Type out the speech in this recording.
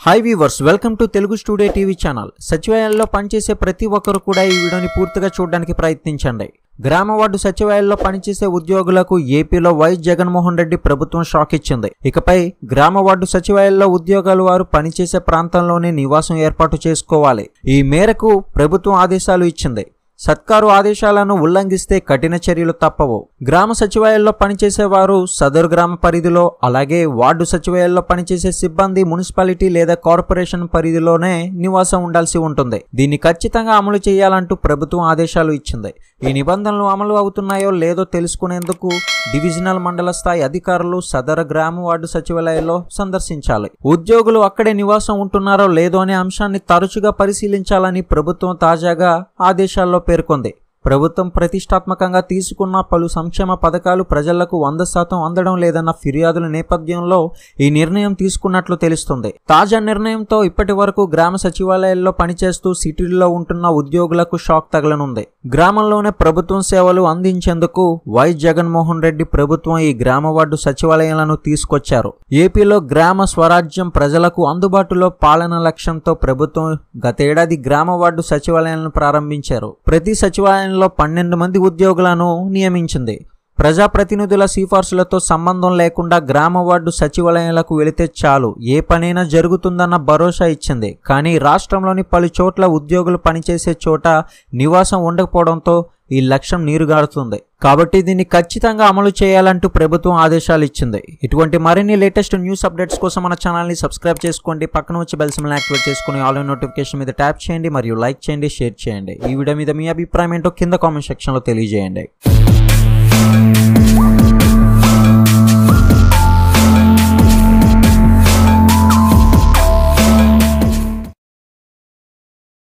hi viewers welcome to Telugu studio TV channel సచివాలయాల్లో పనిచేసే ప్రతి ఒక్కరు కూడా ఈ వీడియోని పూర్తిగా చూడడానికి ప్రయత్నించండి గ్రామ వార్డు సచివాలయాల్లో పనిచేసే ఉద్యోగులకు ఏపీలో వైఎస్ జగన్మోహన్ రెడ్డి ప్రభుత్వం షాక్ ఇచ్చింది ఇకపై గ్రామ వార్డు సచివాలయాల్లో ఉద్యోగాలు వారు పనిచేసే ప్రాంతంలోనే నివాసం ఏర్పాటు చేసుకోవాలి ఈ మేరకు ప్రభుత్వం ఆదేశాలు ఇచ్చింది సత్కారు ఆదేశాలను ఉల్లంఘిస్తే కఠిన చర్యలు తప్పవు గ్రామ సచివాలయాల్లో పనిచేసే వారు సదరు గ్రామ పరిధిలో అలాగే వార్డు సచివాలయాల్లో పనిచేసే సిబ్బంది మున్సిపాలిటీ లేదా కార్పొరేషన్ పరిధిలోనే నివాసం ఉండాల్సి ఉంటుంది దీన్ని ఖచ్చితంగా అమలు చేయాలంటూ ప్రభుత్వం ఆదేశాలు ఇచ్చింది ఈ నిబంధనలు అమలు అవుతున్నాయో లేదో తెలుసుకునేందుకు డివిజనల్ మండల స్థాయి అధికారులు సదర గ్రామ వార్డు సచివాలయాల్లో సందర్శించాలి ఉద్యోగులు అక్కడే నివాసం ఉంటున్నారో లేదో అనే అంశాన్ని తరచుగా పరిశీలించాలని ప్రభుత్వం తాజాగా ఆదేశాల్లో పేర్కొంది ప్రభుత్వం ప్రతిష్టాత్మకంగా తీసుకున్న పలు సంక్షేమ పథకాలు ప్రజలకు వంద శాతం అందడం లేదన్న ఫిర్యాదుల నేపథ్యంలో ఈ నిర్ణయం తీసుకున్నట్లు తెలుస్తుంది తాజా నిర్ణయంతో ఇప్పటి వరకు గ్రామ సచివాలయాల్లో పనిచేస్తూ సిటీల్లో ఉంటున్న ఉద్యోగులకు షాక్ తగలనుంది గ్రామంలోనే ప్రభుత్వం సేవలు అందించేందుకు వైఎస్ జగన్మోహన్ రెడ్డి ప్రభుత్వం ఈ గ్రామ వార్డు సచివాలయాలను తీసుకొచ్చారు ఏపీలో గ్రామ స్వరాజ్యం ప్రజలకు అందుబాటులో పాలన లక్ష్యంతో ప్రభుత్వం గతేడాది గ్రామ వార్డు సచివాలయాలను ప్రారంభించారు ప్రతి సచివాలయంలో పన్నెండు మంది ఉద్యోగులను నియమించింది ప్రజాప్రతినిధుల సిఫార్సులతో సంబంధం లేకుండా గ్రామ వార్డు సచివాలయాలకు వెళితే చాలు ఏ పనైనా జరుగుతుందన్న భరోసా ఇచ్చింది కానీ రాష్ట్రంలోని పలు చోట్ల ఉద్యోగులు పనిచేసే చోట నివాసం ఉండకపోవడంతో ఈ లక్ష్యం నీరుగారుతుంది కాబట్టి దీన్ని ఖచ్చితంగా అమలు చేయాలంటూ ప్రభుత్వం ఆదేశాలు ఇచ్చింది ఇటువంటి మరిన్ని లేటెస్ట్ న్యూస్ అప్డేట్స్ కోసం మన ఛానల్ని సబ్స్క్రైబ్ చేసుకోండి పక్కన వచ్చి బెల్ సింబల్ యాక్టివేట్ చేసుకుని ఆల్ నోటిఫికేషన్ మీద ట్యాప్ చేయండి మరియు లైక్ చేయండి షేర్ చేయండి ఈ వీడియో మీద మీ అభిప్రాయం ఏంటో కింద కామెంట్ సెక్షన్లో తెలియజేయండి